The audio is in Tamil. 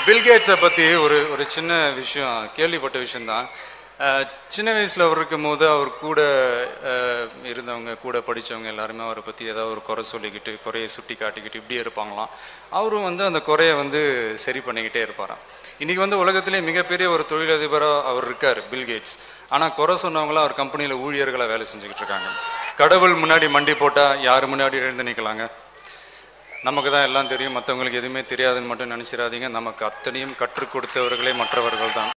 பில்கேட்ஸை பற்றி ஒரு ஒரு சின்ன விஷயம் கேள்விப்பட்ட விஷயம்தான் அஹ், சின்ன வயசில் அவர் இருக்கும்போது அவர் கூட அஹ், இருந்தவங்க கூட படித்தவங்க எல்லாருமே அவரை பற்றி ஏதாவது ஒரு குறை சொல்லிக்கிட்டு குறையை சுட்டி காட்டிக்கிட்டு இப்படியே இருப்பாங்களாம் அவரும் வந்து அந்த குறையை வந்து சரி பண்ணிக்கிட்டே இருப்பாராம் இன்னைக்கு வந்து உலகத்திலே மிகப்பெரிய ஒரு தொழிலதிபராக அவர் இருக்கார் பில்கேட்ஸ் ஆனால் குறை சொன்னவங்களாம் அவர் கம்பெனியில் ஊழியர்களாக வேலை செஞ்சுக்கிட்டு இருக்காங்க கடவுள் முன்னாடி மண்டி போட்டால் யார் முன்னாடி எழுந்து நிற்கலாங்க நமக்கு தான் எல்லாம் தெரியும் மற்றவங்களுக்கு எதுவுமே தெரியாதுன்னு மட்டும் நினைச்சிடாதீங்க நமக்கு அத்தனையும் கற்றுக் கொடுத்தவர்களே மற்றவர்கள் தான்